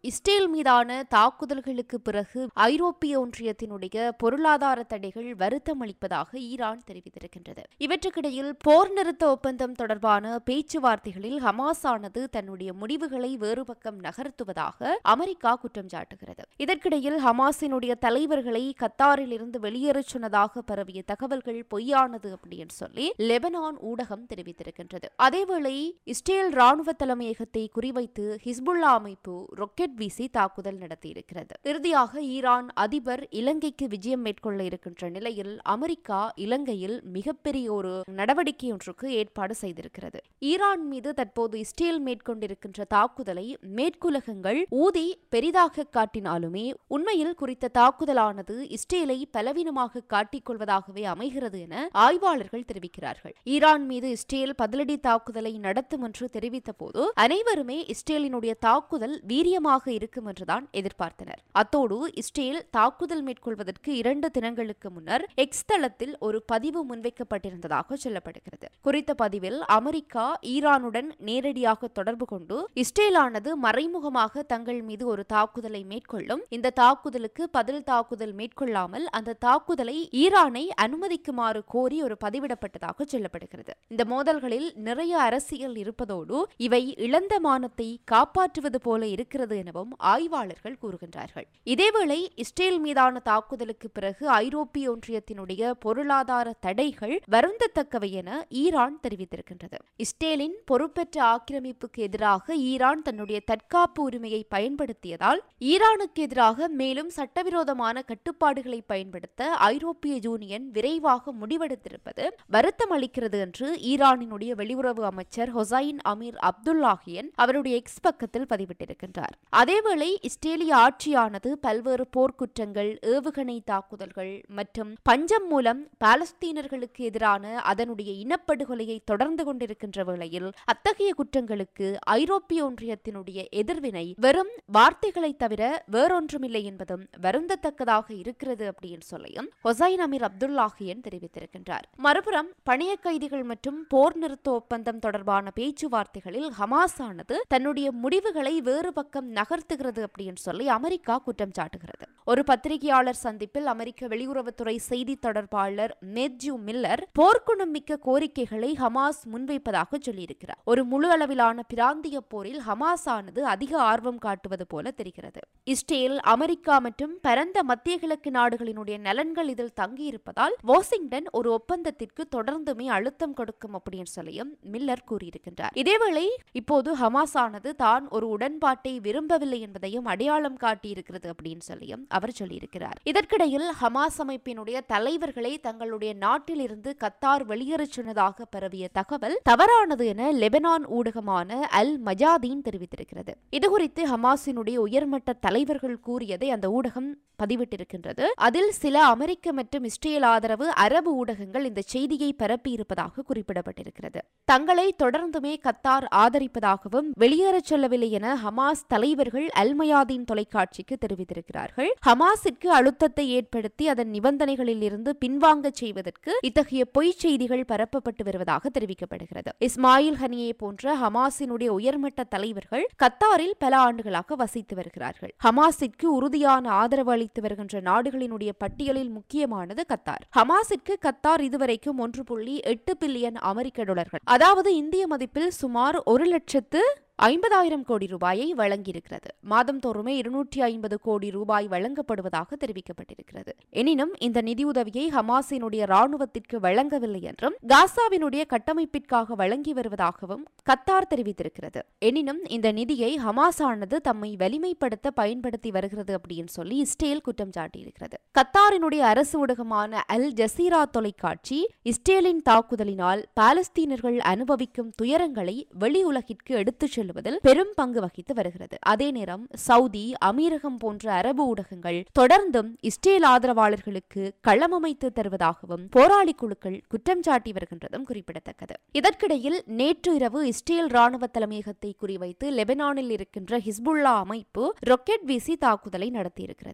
Israel மீதான தாக்குதல்களுக்கு பிறகு ஐரோப்பிய ஒன்றியத்தினுடைய பொருளாதார தடைகள் வருத்தமளிப்பதாக ஈரான் தெரிவித்திருக்கின்றது இவற்றுக்கிடையில் போர் நிறுத்த ஒப்பந்தம் தொடர்பான பேச்சுவார்த்தைகளில் ஹமாஸ் ஆனது தன்னுடைய முடிவுகளை வேறு பக்கம் நகர்த்துவதாக அமெரிக்கா குற்றம் சாட்டுகிறது இதற்கிடையில் ஹமாஸினுடைய தலைவர்களை கத்தாரில் இருந்து வெளியேறச் சொன்னதாக பரவிய தகவல்கள் பொய்யானது அப்படின்னு சொல்லி லெபனான் ஊடகம் தெரிவித்திருக்கின்றது அதேவேளை இஸ்ரேல் ராணுவ தலைமையகத்தை குறிவைத்து ஹிஸ்புல்லா அமைப்பு ரொக்கெட் வீசி தாக்குதல் நடத்தியிருக்கிறது இறுதியாக ஈரான் அதிபர் இலங்கைக்கு விஜயம் மேற்கொள்ள இருக்கின்ற நிலையில் அமெரிக்கா இலங்கையில் மிகப்பெரிய ஒரு நடவடிக்கை ஒன்றுக்கு ஏற்பாடு செய்திருக்கிறது ஈரான் மீது தற்போது இஸ்ரேல் மேற்கொண்டிருக்கின்ற தாக்குதலை மேற்குலகங்கள் ஊதி பெரிதாக காட்டினாலுமே உண்மையில் குறித்த தாக்குதலானது இஸ்ரேலை பலவீனமாக காட்டிக் கொள்வதாகவே அமைகிறது என ஆய்வாளர்கள் தெரிவிக்கிறார்கள் ஈரான் மீது இஸ்ரேல் பதிலடி தாக்குதலை நடத்தும் என்று தெரிவித்த போது அனைவருமே இஸ்ரேலினுடைய தாக்குதல் வீரியமாக இருக்கும் என்றுதான் எதிர்பார்த்தனர் அத்தோடு இஸ்ரேல் தாக்குதல் மேற்கொள்வதற்கு இரண்டு தினங்களுக்கு முன்னர் எக்ஸ் தளத்தில் ஒரு பதிவு முன்வைக்கப்பட்டிருந்ததாக சொல்லப்படுகிறது குறித்த பதிவில் அமெரிக்கா ஈரானுடன் நேரடியாக தொடர்பு கொண்டு இஸ்ரேலானது மறைமுகமாக தங்கள் மீது ஒரு தாக்குதலை மேற்கொள்ளும் இந்த தாக்குதலுக்கு பதில் தாக்குதல் மேற்கொள்ளாமல் அந்த தாக்குதலை ஈரானை அனுமதிக்குமாறு கோரி ஒரு பதிவிடப்பட்டதாக சொல்லப்படுகிறது இந்த மோதல்களில் நிறைய அரசியல் இருப்பதோடு இவை இழந்த மானத்தை காப்பாற்றுவது போல இருக்கிறது எனவும் ஆய்வாளர்கள் கூறுகின்றார்கள் இதேவேளை இஸ்ரேல் மீதான தாக்குதலுக்கு பிறகு ஐரோப்பிய ஒன்றியத்தினுடைய பொருளாதார தடைகள் வருந்தத்தக்கவை என ஈரான் தெரிவித்திருக்கின்றது இஸ்ரேலின் பொறுப்பற்ற ஆக்கிரமிப்புக்கு எதிராக ஈரான் தன்னுடைய தற்காப்பு உரிமையை பயன்படுத்தியதால் ஈரானுக்கு எதிராக மேலும் சட்டவிரோதமான கட்டுப்பாடுகளை பயன்படுத்த ஐரோப்பிய யூனியன் விரைவாக முடிவெடுத்திருப்பது வருத்தம் அளிக்கிறது என்று ஈரானினுடைய வெளியுறவு அமைச்சர் ஹொசைன் அமீர் அப்துல்லாஹியன் அவருடைய எக்ஸ் பக்கத்தில் பதிவிட்டிருக்கின்றார் அதேவேளை இஸ்ரேலிய ஆட்சியானது பல்வேறு போர்க்குற்றங்கள் ஏவுகணை தாக்குதல்கள் மற்றும் பஞ்சம் மூலம் பாலஸ்தீனர்களுக்கு எதிரான அதனுடைய இனப்படுகொலையை தொடர்ந்து கொண்டிருக்கின்ற வேளையில் அத்தகைய குற்றங்களுக்கு ஐரோப்பிய ஒன்றியத்தினுடைய எதிர்வினை வெறும் வார்த்தைகளை தவிர வேறொன்றுமில்லை என்பதும் வருந்தத்தக்கதாக இருக்கிறது அப்படின்னு சொல்லியும் ஹொசைன் அமீர் அப்துல்லாஹியன் தெரிவித்திருக்கின்றார் மறுபுறம் பணைய கைதிகள் மற்றும் போர் நிறுத்த ஒப்பந்தம் தொடர்பான பேச்சுவார்த்தைகளில் ஹமாஸ் ஆனது தன்னுடைய முடிவுகளை வேறு பக்கம் நகர்த்துகிறது அப்படின்னு சொல்லி அமெரிக்கா குற்றம் சாட்டுகிறது ஒரு பத்திரிகையாளர் சந்திப்பில் அமெரிக்க வெளியுறவுத்துறை செய்தி தொடர்பாளர் மேத்யூ மில்லர் போர்க்குணம் மிக்க கோரிக்கைகளை ஹமாஸ் முன்வைப்பதாக சொல்லியிருக்கிறார் ஒரு முழு அளவிலான பிராந்திய போரில் ஹமாஸ் ஆனது அதிக ஆர்வம் காட்டுவது போல தெரிகிறது இஸ்ரேல் அமெரிக்கா மற்றும் பரந்த மத்திய கிழக்கு நாடுகளினுடைய நலன்கள் இதில் தங்கியிருப்பதால் வாஷிங்டன் ஒரு ஒப்பந்தத்திற்கு தொடர்ந்துமே அழுத்தம் கொடுக்கும் அப்படின்னு சொல்லியும் மில்லர் கூறியிருக்கின்றார் இதேவேளை இப்போது ஹமாஸ் ஆனது தான் ஒரு உடன்பாட்டை விரும்பவில்லை என்பதையும் அடையாளம் காட்டியிருக்கிறது அப்படின்னு சொல்லியும் அவர் சொல்லியிருக்கிறார் இதற்கிடையில் ஹமாஸ் அமைப்பினுடைய தலைவர்களை தங்களுடைய நாட்டில் இருந்து கத்தார் வெளியேறச் சொன்னதாக பரவிய தகவல் தவறானது என லெபனான் ஊடகமான அல் மஜாதீன் தெரிவித்திருக்கிறது இதுகுறித்து ஹமாஸினுடைய உயர்மட்ட தலைவர்கள் கூறியதை அந்த ஊடகம் பதிவிட்டிருக்கின்றது அதில் சில அமெரிக்க மற்றும் இஸ்ரேல் ஆதரவு அரபு ஊடகங்கள் இந்த செய்தியை பரப்பியிருப்பதாக குறிப்பிடப்பட்டிருக்கிறது தங்களை தொடர்ந்துமே கத்தார் ஆதரிப்பதாகவும் வெளியேறச் சொல்லவில்லை என ஹமாஸ் தலைவர்கள் அல்மயாதீன் தொலைக்காட்சிக்கு தெரிவித்திருக்கிறார்கள் ஹமாஸிற்கு அழுத்தத்தை ஏற்படுத்தி அதன் நிபந்தனைகளில் இருந்து பின்வாங்கச் செய்வதற்கு இத்தகைய பொய் செய்திகள் பரப்பப்பட்டு வருவதாக தெரிவிக்கப்படுகிறது இஸ்மாயில் ஹனியே போன்ற ஹமாஸினுடைய உயர்மட்ட தலைவர்கள் கத்தாரில் பல ஆண்டுகளாக வசித்து வருகிறார்கள் ஹமாஸிற்கு உறுதியான ஆதரவு அளித்து வருகின்ற நாடுகளினுடைய பட்டியலில் முக்கியமானது கத்தார் ஹமாஸிற்கு கத்தார் இதுவரைக்கும் ஒன்று புள்ளி எட்டு பில்லியன் அமெரிக்க டாலர்கள் அதாவது இந்திய மதிப்பில் சுமார் ஒரு லட்சத்து ஐம்பதாயிரம் கோடி ரூபாயை வழங்கியிருக்கிறது மாதந்தோறுமே இருநூற்றி ஐம்பது கோடி ரூபாய் வழங்கப்படுவதாக தெரிவிக்கப்பட்டிருக்கிறது எனினும் இந்த நிதியுதவியை ஹமாஸினுடைய ராணுவத்திற்கு வழங்கவில்லை என்றும் காசாவினுடைய கட்டமைப்பிற்காக வழங்கி வருவதாகவும் கத்தார் தெரிவித்திருக்கிறது எனினும் இந்த நிதியை ஹமாஸ் ஆனது தம்மை வலிமைப்படுத்த பயன்படுத்தி வருகிறது அப்படின்னு சொல்லி இஸ்ரேல் குற்றம் சாட்டியிருக்கிறது கத்தாரினுடைய அரசு ஊடகமான அல் ஜசீரா தொலைக்காட்சி இஸ்ரேலின் தாக்குதலினால் பாலஸ்தீனர்கள் அனுபவிக்கும் துயரங்களை வெளி உலகிற்கு எடுத்துச் செல்லுவதில் பெரும் பங்கு வகித்து வருகிறது அதே நேரம் சவுதி அமீரகம் போன்ற அரபு ஊடகங்கள் தொடர்ந்தும் இஸ்ரேல் ஆதரவாளர்களுக்கு களமமைத்து தருவதாகவும் போராளி குழுக்கள் குற்றம் சாட்டி வருகின்றதும் குறிப்பிடத்தக்கது இதற்கிடையில் நேற்று இரவு இஸ்ரேல் ராணுவ தலைமையகத்தை குறிவைத்து லெபனானில் இருக்கின்ற ஹிஸ்புல்லா அமைப்பு ரொக்கெட் வீசி தாக்குதலை நடத்தியிருக்கிறது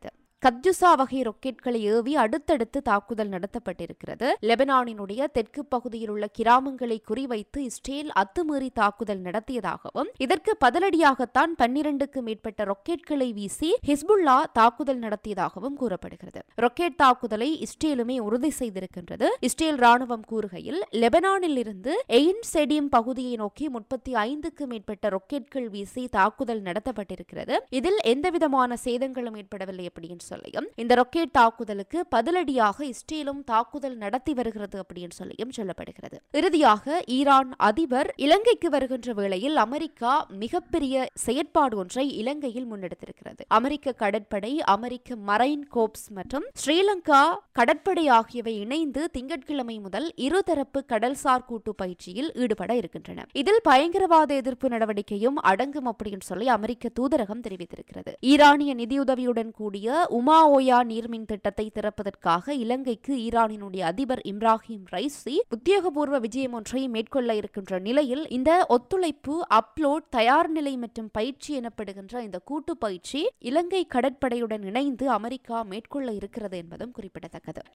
கத்யுசா வகை ராக்கெட்களை ஏவி அடுத்தடுத்து தாக்குதல் நடத்தப்பட்டிருக்கிறது லெபனானினுடைய தெற்கு பகுதியில் உள்ள கிராமங்களை குறிவைத்து இஸ்ரேல் அத்துமீறி தாக்குதல் நடத்தியதாகவும் இதற்கு பதிலடியாகத்தான் பன்னிரண்டுக்கு மேற்பட்ட ராக்கெட்களை வீசி ஹிஸ்புல்லா தாக்குதல் நடத்தியதாகவும் கூறப்படுகிறது ராக்கெட் தாக்குதலை இஸ்ரேலுமே உறுதி செய்திருக்கின்றது இஸ்ரேல் ராணுவம் கூறுகையில் லெபனானில் இருந்து எயின் செடியம் பகுதியை நோக்கி முப்பத்தி ஐந்துக்கு மேற்பட்ட ராக்கெட்கள் வீசி தாக்குதல் நடத்தப்பட்டிருக்கிறது இதில் எந்தவிதமான சேதங்களும் ஏற்படவில்லை அப்படின்னு சொல்லியும் இந்த ராக்கெட் தாக்குதலுக்கு பதிலடியாக இஸ்ரேலும் தாக்குதல் நடத்தி வருகிறது அப்படின்னு சொல்லியும் சொல்லப்படுகிறது இறுதியாக ஈரான் அதிபர் இலங்கைக்கு வருகின்ற வேளையில் அமெரிக்கா மிகப்பெரிய செயற்பாடு ஒன்றை இலங்கையில் முன்னெடுத்திருக்கிறது அமெரிக்க கடற்படை அமெரிக்க மரைன் கோப்ஸ் மற்றும் ஸ்ரீலங்கா கடற்படை ஆகியவை இணைந்து திங்கட்கிழமை முதல் இருதரப்பு கடல்சார் கூட்டு பயிற்சியில் ஈடுபட இருக்கின்றன இதில் பயங்கரவாத எதிர்ப்பு நடவடிக்கையும் அடங்கும் அப்படின்னு சொல்லி அமெரிக்க தூதரகம் தெரிவித்திருக்கிறது ஈரானிய நிதியுதவியுடன் கூடிய உமா ஓயா நீர்மின் திட்டத்தை திறப்பதற்காக இலங்கைக்கு ஈரானினுடைய அதிபர் இப்ராஹிம் ரைசி உத்தியோகபூர்வ விஜயம் ஒன்றை மேற்கொள்ள இருக்கின்ற நிலையில் இந்த ஒத்துழைப்பு அப்லோட் தயார் நிலை மற்றும் பயிற்சி எனப்படுகின்ற இந்த கூட்டு பயிற்சி இலங்கை கடற்படையுடன் இணைந்து அமெரிக்கா மேற்கொள்ள இருக்கிறது என்பதும் குறிப்பிடத்தக்கது